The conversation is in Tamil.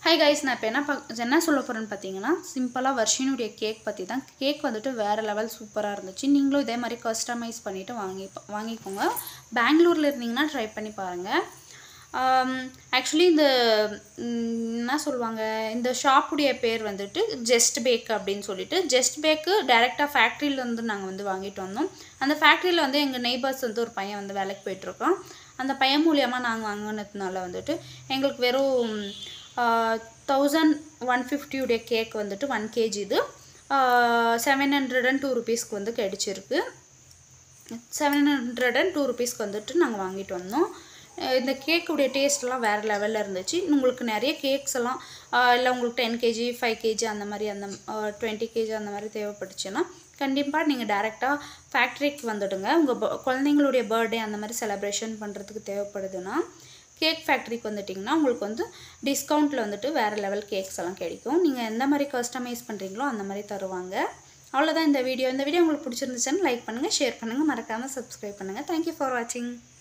ஹாய் கைஸ் நான் இப்போ என்ன பா என்ன சொல்ல போகிறேன்னு பார்த்தீங்கன்னா சிம்பிளாக வர்ஷினுடைய கேக் பற்றி தான் கேக் வந்துட்டு வேறு லெவல் சூப்பராக இருந்துச்சு நீங்களும் இதே மாதிரி கஸ்டமைஸ் பண்ணிவிட்டு வாங்கி வாங்கிக்கோங்க பெங்களூரில் இருந்தீங்கன்னா ட்ரை பண்ணி பாருங்கள் ஆக்சுவலி இந்த ம், என்ன சொல்லுவாங்க இந்த ஷாப்புடைய பேர் வந்துட்டு ஜெஸ்ட் பேக் அப்படின்னு சொல்லிட்டு ஜெஸ்ட் பேக்கு டைரெக்டாக ஃபேக்ட்ரியிலேருந்து நாங்கள் வந்து வாங்கிட்டு வந்தோம் அந்த ஃபேக்ட்ரியில் வந்து எங்கள் நெய்பர்ஸ் வந்து ஒரு பையன் வந்து வேலைக்கு போயிட்டுருக்கோம் அந்த பையன் மூலியமாக நாங்கள் வாங்கினதுனால வந்துட்டு எங்களுக்கு வெறும் தௌசண்ட் ஒன் ஃபிஃப்டியுடைய கேக் வந்துட்டு ஒன் கேஜி இது செவன் ஹண்ட்ரட் அண்ட் டூ ருபீஸ்க்கு வந்து கிடச்சிருக்கு செவன் ஹண்ட்ரட் அண்ட் டூ ருபீஸ்க்கு வந்துட்டு நாங்கள் வாங்கிட்டு வந்தோம் அஹ் இந்த கேக்குடைய டேஸ்ட்லாம் வேறு லெவலில் இருந்துச்சு உங்களுக்கு நிறைய கேக்ஸ் எல்லாம் இல்லை உங்களுக்கு டென் கேஜி ஃபைவ் கேஜி அந்த மாதிரி அந்த டுவெண்ட்டி கேஜி அந்த மாதிரி தேவைப்பட்டுச்சுன்னா கண்டிப்பாக நீங்கள் டேரெக்டாக ஃபேக்ட்ரிக்கு வந்துடுங்க உங்கள் குழந்தைங்களுடைய பர்த்டே அந்த மாதிரி செலிப்ரேஷன் பண்ணுறதுக்கு தேவைப்படுதுன்னா கேக் ஃபேக்ட்ரிக்கு வந்துட்டிங்கன்னா உங்களுக்கு வந்து டிஸ்கவுண்ட்டில் வந்துட்டு வேறு லெவல் கேக்ஸ் எல்லாம் கிடைக்கும் நீங்கள் எந்த மாதிரி கஸ்டமைஸ் பண்ணுறீங்களோ அந்த மாதிரி தருவாங்க அவ்வளோதான் இந்த வீடியோ இந்த வீடியோ உங்களுக்கு பிடிச்சிருந்துச்சுன்னு லைக் பண்ணுங்கள் ஷேர் பண்ணுங்கள் மறக்காமல் சப்ஸ்கிரைப் பண்ணுங்கள் தேங்க்யூ ஃபார் வாட்சிங்